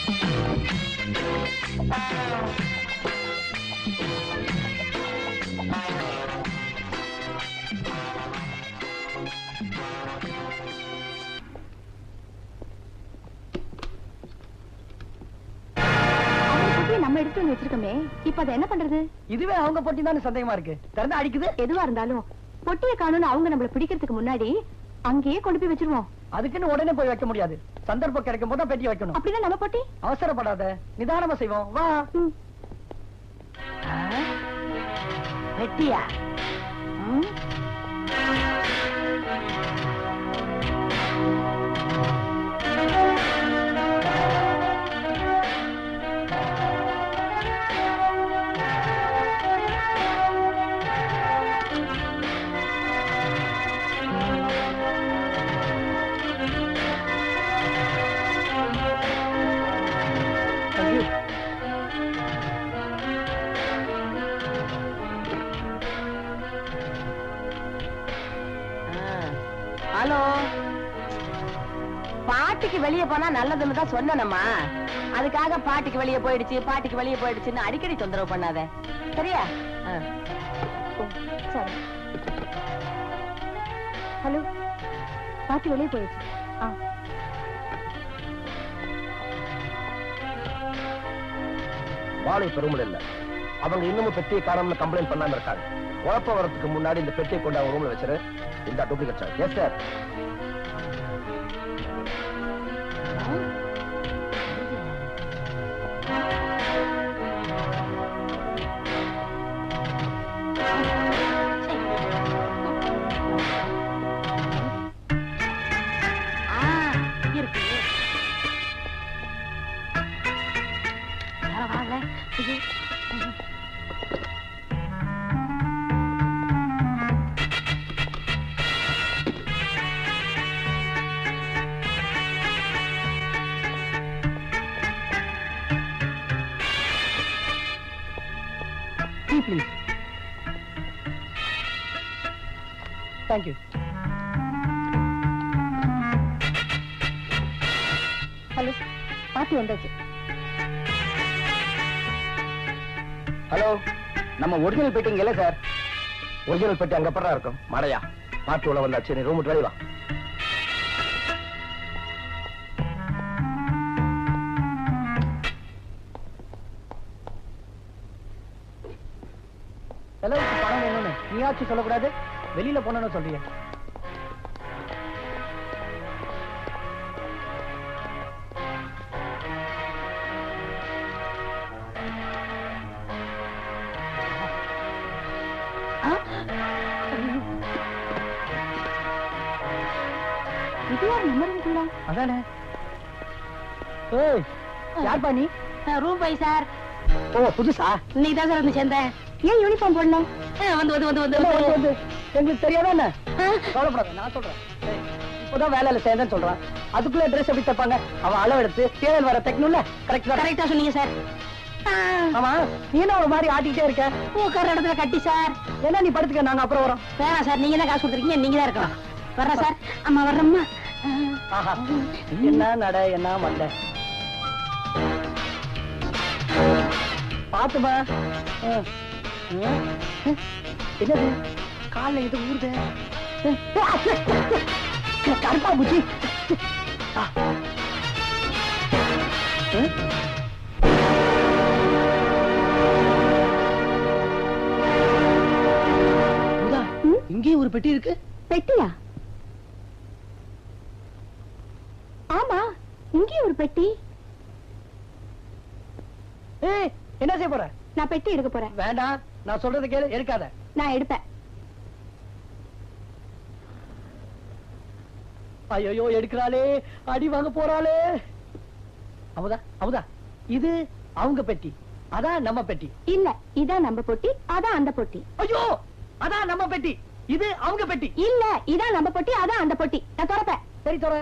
அவங்க பொட்டியை நம்ம எடுத்து வந்து வச்சிருக்கோமே இப்ப அதை என்ன பண்றது இதுவே அவங்க பொட்டி தானே சந்தேகமா இருக்கு திறந்து அடிக்குது எதுவா இருந்தாலும் பொட்டியை காணும்னு அவங்க நம்மள பிடிக்கிறதுக்கு முன்னாடி அங்கேயே கொண்டு போய் வச்சிருவோம் அதுக்குன்னு உடனே போய் வைக்க முடியாது சந்தர்ப்பம் கிடைக்கும் போது தான் பெட்டி வைக்கணும் அப்படின்னா நம்ம பொட்டி அவசரப்படாத நிதானமா செய்வோம் வா ம். வெட்டியா ம்? Thank you. ஹலோ பாட்டிக்கு வெளியே போனா நல்லதுன்னு தான் சொன்னனம்மா அதுக்காக பாட்டிக்கு வெளியே போயிடுச்சு பாட்டிக்கு வெளியே போயிடுச்சுன்னு அடிக்கடி தொந்தரவு பண்ணாத சரியா ஆ. சரி ஹலோ பாட்டி வெளியே போயிடுச்சு ஆ வாழை பெருமல் இல்ல அவங்க இன்னமும் பெட்டியை காணாம கம்ப்ளைண்ட் பண்ணாம இருக்காங்க குழப்ப வரதுக்கு முன்னாடி இந்த பெட்டியை கொண்டு அவங்க ரூம்ல வச்சிரு இந்த டூப்ளிகேட் சார் எஸ் சார் ஆ, இருக்கு வர, வாங்க. இது. Tea, please. Thank you. Hello பாட்டி வந்தாச்சு ஹலோ நம்ம ஒரிஜினல் பெட்டி இங்க இல்ல சார் ஒரிஜினல் பெட்டி அங்க படம் இருக்கும் மடையா மாட்டு உள்ள வந்தாச்சு நீ ரூம் வெளியே வா செலவுக்கு பணம் வேணும்னு நீயாச்சும் சொல்லக்கூடாது வெளியில போனோம்னு சொல்றீங்க இது யார் நம்ம ரூம்குள்ள அதானே ஏய் யார் நீ ரூம் பை சார் ஓ புதுசா இன்னைக்கு தான் சார் வந்து சேர்ந்தேன் ஏன் யூனிஃபார்ம் போடணும் ஆ, வந்து வந்து வந்து வந்து என்ன வந்து வந்து வந்து எங்களுக்கு தெரியாதா என்ன ஆ, கவலைப்படாத நான் சொல்றேன் ஏய், இப்போதான் வேலையில சேர்ந்தேன்னு சொல்றான் அதுக்குள்ள ட்ரெஸ் எப்படி தைப்பாங்க அவன் அளவு எடுத்து தேவையில் வர தைக்கணும்ல கரெக்ட் தான் கரெக்டா சொன்னீங்க சார் ஆ, ஆமா நீ என்ன ஒரு மாதிரி ஆட்டிக்கிட்டே இருக்க உட்கார்ற இடத்துல கட்டி சார் என்ன நீ படுத்துக்க நாங்க அப்புறம் வரோம் வேணாம் சார் நீங்க தான் காசு கொடுத்துருக்கீங்க நீங்க தான் இருக்கணும் வர்றேன் சார் அம்மா வர்றம்மா ஆ, ஆஹா என்ன நட என்ன மண்ட பாத்துமா ஆ. ஆ. என்னது கால்ல இது ஊறுது கருப்பா பூச்சி ஆ. ஆ? அமுதா, இங்கேயும் ஒரு பெட்டி இருக்கு பெட்டியா ஆமா இங்கேயும் ஒரு பெட்டி ஏய் என்ன செய்ய போற நான் பெட்டி எடுக்க போறேன் வேண்டாம் நான் சொல்றதை கேளு எடுக்காத நான் எடுப்பேன் ஐயோ எடுக்கிறாளே அடி வாங்க போறாளே அமுதா அமுதா இது அவங்க பெட்டி அதான் நம்ம பெட்டி இல்ல இதான் நம்ம பொட்டி அதான் அந்த பொட்டி ஐயோ அதான் நம்ம பெட்டி இது அவங்க பெட்டி இல்ல இதான் நம்ம பொட்டி அதான் அந்த பொட்டி நான் திறப்பேன் சரி தோற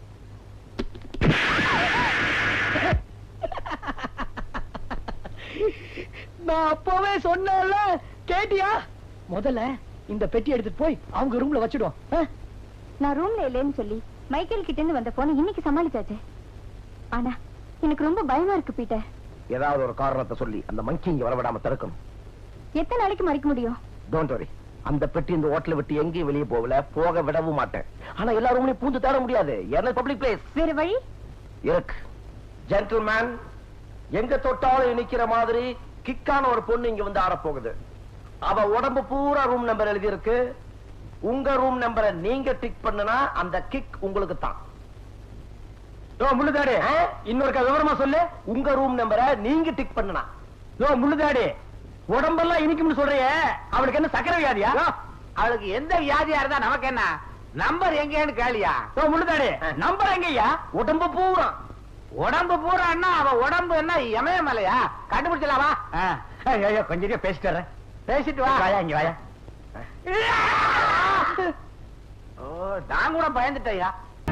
நான் அப்பவே சொன்னேன்ல கேட்டியா முதல்ல இந்த பெட்டி எடுத்துட்டு போய் அவங்க ரூம்ல வச்சிடுவோம் ஆ? நான் ரூம்ல இல்லைன்னு சொல்லி மைக்கேல் கிட்ட இருந்து வந்த போன இன்னைக்கு சமாளிச்சாச்சு ஆனா எனக்கு ரொம்ப பயமா இருக்கு பீட்டர் ஏதாவது ஒரு காரணத்தை சொல்லி அந்த மங்கி இங்க வரவிடாம தடுக்கணும் எத்தனை நாளைக்கு மறைக்க முடியும் டோன்ட் வரி அந்த பெட்டி இந்த ஹோட்டலை விட்டு எங்கேயும் வெளியே போகல போக விடவும் மாட்டேன் ஆனா எல்லா ரூம்லயும் பூந்து தேட முடியாது ஏன்னா பப்ளிக் பிளேஸ் வேற வழி இருக்கு ஜென்டில்மேன் எங்க தொட்டாலும் இனிக்கிற மாதிரி கிக்கான ஒரு பொண்ணு இங்க வந்து ஆடப்போகுது அவ உடம்பு பூரா ரூம் நம்பர் எழுதி இருக்கு உங்க ரூம் நம்பரை நீங்க டிக் பண்ணுனா அந்த கிக் உங்களுக்கு தான் யோ முள்ளுதாடி இன்னொரு விவரமா சொல்லு உங்க ரூம் நம்பரை நீங்க டிக் பண்ணுனா யோ முள்ளுதாடி உடம்பெல்லாம் இனிக்கும்னு சொல்றியே அவளுக்கு என்ன சக்கரை வியாதியா அவளுக்கு எந்த வியாதியா இருந்தா நமக்கு என்ன நம்பர் எங்கேன்னு கேளியா யோ முள்ளுதாடி நம்பர் எங்கய்யா உடம்பு பூரா உடம்பு பூரான்னா அவ உடம்பு என்ன இமயமலையா கண்டுபிடிச்சலாமா ஐயோ கொஞ்சம் பேசிட்டு வரேன் பேசிட்டு வா வாயா இங்க வாயா ஓ நான் கூட பயந்துட்டேயா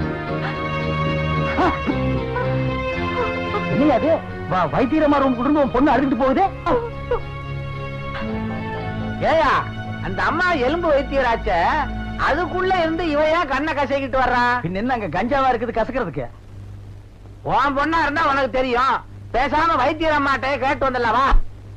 நீ அது வா வைத்தியரமா ரூம் கொண்டு உன் பொண்ணு அழுதுட்டு போகுது ஏயா அந்த அம்மா எலும்பு வைத்தியராச்ச அதுக்குள்ள இருந்து இவையா கண்ணை கசைக்கிட்டு வர்றான் பின்ன என்ன அங்க கஞ்சாவா இருக்குது கசக்கிறதுக்கு உன் பொண்ணா இருந்தா உனக்கு தெரியும் பேசாம வைத்தியர் அம்மாட்ட கேட்டு வந்துடலாமா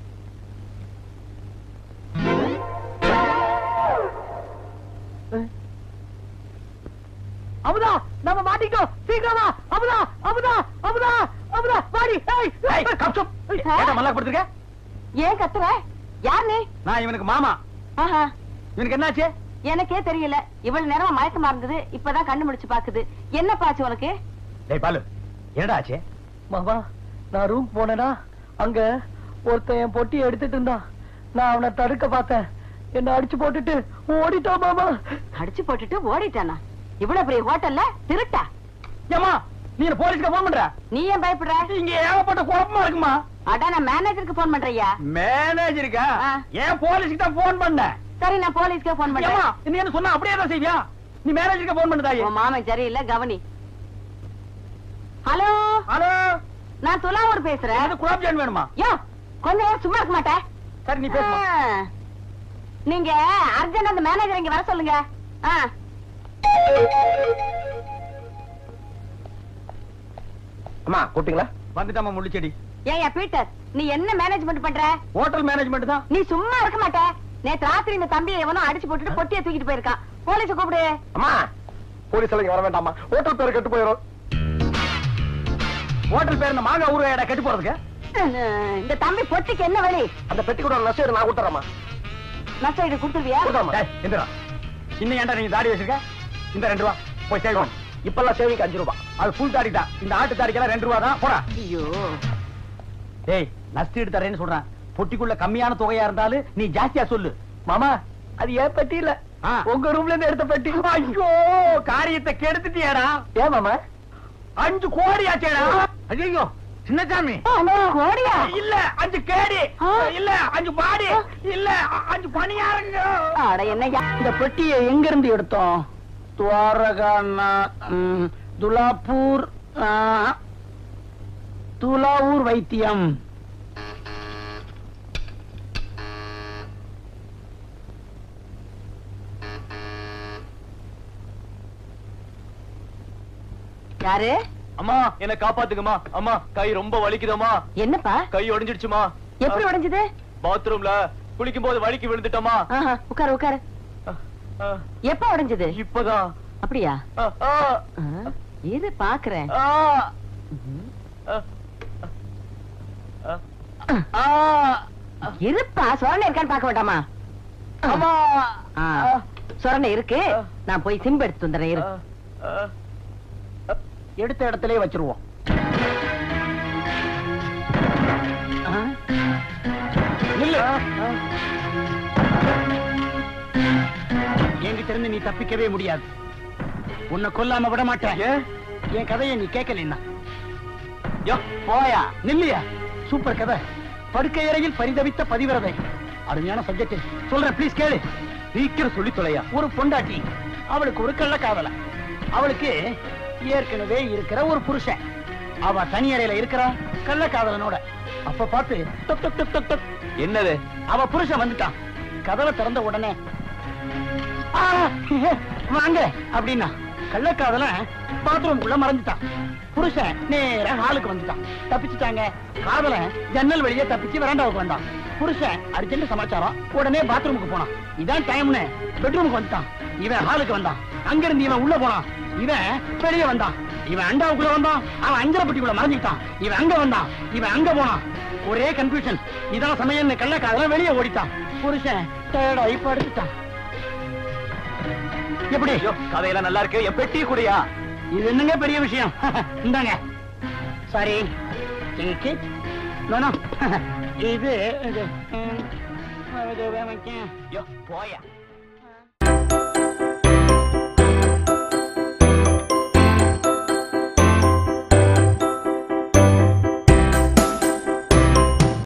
அமுதா நம்ம மாட்டிட்டோம் சீக்கிரமா அமுதா அமுதா அமுதா அமுதா வாடி ஏய் ஏய் கப்சப் ஏடா மல்லா கொடுத்துருக்க ஏன் கத்துற யார் நீ நான் இவனுக்கு மாமா ஆஹா இவனுக்கு என்னாச்சு எனக்கே தெரியல இவ்வளவு நேரமா மயக்கமா இருந்தது இப்பதான் கண்ணு முடிச்சு பாக்குது என்ன பாச்சு உனக்கு டேய் பாலு என்னடா ஆச்சு மாமா நான் ரூம் போனேனா அங்க ஒருத்தன் என் பொட்டி எடுத்துட்டு இருந்தான் நான் அவனை தடுக்க பார்த்தேன் என்ன அடிச்சு போட்டுட்டு ஓடிட்டான் மாமா அடிச்சு போட்டுட்டு ஓடிட்டானா இவ்வளவு பெரிய ஹோட்டல்ல திருட்டா ஏமா நீ என்ன போலீஸ்க்கு போன் பண்ற நீ ஏன் பயப்படுற இங்க ஏகப்பட்ட குழப்பமா இருக்குமா அட நான் மேனேஜருக்கு போன் பண்றியா மேனேஜருக்கா ஆ. ஏன் போலீஸ்க்கு தான் போன் பண்ணேன் சரி நான் போலீஸ்க்கே போன் ஏமா பண்றேன் நீ என்ன சொன்னா அப்படியே தான் செய்வியா நீ மேனேஜருக்கு போன் பண்ணுதாயே உன் மாமன் சரியில்லை கவனி ஹலோ ஹலோ நான் துலாவூர் பேசுறேன் எனக்கு குலாப் ஜான் வேணுமா யோ கொஞ்ச நேரம் சும்மா இருக்க மாட்டேன் சரி நீ பேசுமா ஆ. நீங்க அர்ஜென்ட் அந்த மேனேஜர் இங்க வர சொல்லுங்க ஆ. அம்மா கூப்பிட்டீங்களா வந்துட்டாமா முள்ளிச்செடி ஏய்யா பீட்டர் நீ என்ன மேனேஜ்மெண்ட் பண்ற ஹோட்டல் மேனேஜ்மெண்ட் தான் நீ சும்மா இருக்க மாட்ட நேத்து ராத்திரி இந்த தம்பியை எவனோ அடிச்சு போட்டுட்டு பொட்டியை தூக்கிட்டு போயிருக்கான் போலீஸ கூப்பிடு அம்மா போலீஸ் எல்லாம் இங்க வர வேண்டாமா ஹோட்டல் பேர் கெட்டு போயிடும் ஹோட்டல் பேர் இந்த மாங்கா ஊறுகாயடா கெட்டு போறதுக்கு இந்த தம்பி பொட்டிக்கு என்ன வழி அந்த பெட்டி கூட நஷ்டம் நான் கொடுத்துறேம்மா நஷ்ட ஈடு கொடுத்துருவியா கொடுத்தாமா டேய், எந்திரா இன்னும் ஏன்டா நீங்க தாடி வச்சிருக்க இந்த ரெண்டு ரூபா போய் சேவ் பண்ணு. இப்பெல்லாம் சேவிங் அஞ்சு ரூபாய் அது ஃபுல் தாடி தான் இந்த ஆட்டு தாடிக்கெல்லாம் ரெண்டு ரூபா தான் போடா ஐயோ டேய் நஷ்ட ஈடு தரேன்னு சொல்றேன் பொட்டிக்குள்ள கம்மியான தொகையா இருந்தாலும் நீ ஜாஸ்தியா சொல்லு மாமா அது ஏன் பெட்டி இல்ல ஆ. உங்க ரூம்ல இருந்து எடுத்த பெட்டி ஐயோ காரியத்தை கெடுத்துட்டியாடா ஏன் மாமா அஞ்சு கோடி ஆச்சேடா ஐயோ சின்னசாமி கோடியா இல்ல அஞ்சு கேடி ஆ. இல்ல அஞ்சு பாடி இல்ல அ- அஞ்சு பணியாருங்க அட என்னய்யா இந்த பெட்டியை எங்க இருந்து எடுத்தோம் துவாரகா துலாப்பூர் ஆ, துலாவூர் வைத்தியம் யாரு அம்மா என்ன காப்பாத்துங்கம்மா அம்மா கை ரொம்ப வலிக்குதம்மா என்னப்பா கை உடைஞ்சிடுச்சுமா எப்படி உடைஞ்சது பாத்ரூம்ல குளிக்கும் போது வலிக்கு விழுந்துட்டோமா ஆஹா, உட்காரு உட்காரு அஹ், எப்ப உடைஞ்சது இப்பதான் அப்படியா அஹ், அஹ், ஆ, இரு பாக்குறேன் அஹ், அஹ், அஹ், இருப்பா சொரணை இருக்கான்னு பார்க்க வேண்டாமா அம்மா ஆ, சொரணை இருக்கு நான் போய் சிம்பு எடுத்து வந்துடுறேன் இரு அஹ், அஹ், எடுத்த இடத்திலே வச்சிருவோம் ஆ, நில்லு என்கிட்ட இருந்து நீ தப்பிக்கவே முடியாது உன்னை கொல்லாம விட மாட்டேன் என் கதையை நீ கேட்கலன்னா யோ, போயா நில்லையா சூப்பர் கதை படுக்கை அறையில் பரிதவித்த பதிவிரதை அருமையான சப்ஜெக்ட் சொல்றேன் ப்ளீஸ் கேளு சீக்கிரம் சொல்லி தொலையா ஒரு பொண்டாட்டி அவளுக்கு ஒரு கள்ள காதல அவளுக்கு ஏற்கனவே இருக்கிற ஒரு புருஷன் அவ தனி அறையில இருக்கிறா கள்ள காதலனோட அப்ப பார்த்து டொக் டொக் டொக் டொக் டொக் என்னது அவ புருஷன் வந்துட்டான் கதவை திறந்த உடனே "ஆ, வாங்க அப்படின்னா கள்ளக்காதல பாத்ரூம்குள்ள மறைஞ்சிட்டான் புருஷன் நேரா ஹாலுக்கு வந்துட்டான் தப்பிச்சுட்டாங்க காதல ஜன்னல் வழியே தப்பிச்சு வராண்டாவுக்கு வந்தான் புருஷன் அர்ஜென்ட் சமாச்சாரம் உடனே பாத்ரூமுக்கு போனான் இதான் டைம்னு பெட்ரூமுக்கு வந்துட்டான் இவன் ஹாலுக்கு வந்தான் அங்க இருந்து இவன் உள்ள போனான் இவன் வெளியே வந்தான் இவன் அண்டாவுக்குள்ள வந்தான் அவன் அஞ்சரை பெட்டிக்குள்ள மறைஞ்சுக்கிட்டான் இவன் அங்க வந்தான் இவன் அங்க போனான் ஒரே கன்ஃபியூஷன் இதான் சமயம் கள்ளக்காதல வெளியே ஓடிட்டான் புருஷன் டயர்டாகி படுத்துட்டான் எப்படி ஐயோ கதையெல்லாம் நல்லா இருக்கு என் பெட்டி கூடயா இது என்னங்க பெரிய விஷயம் இந்தாங்க சாரி நோ இது இது ம், இது வைக்க. ஐயோ போயா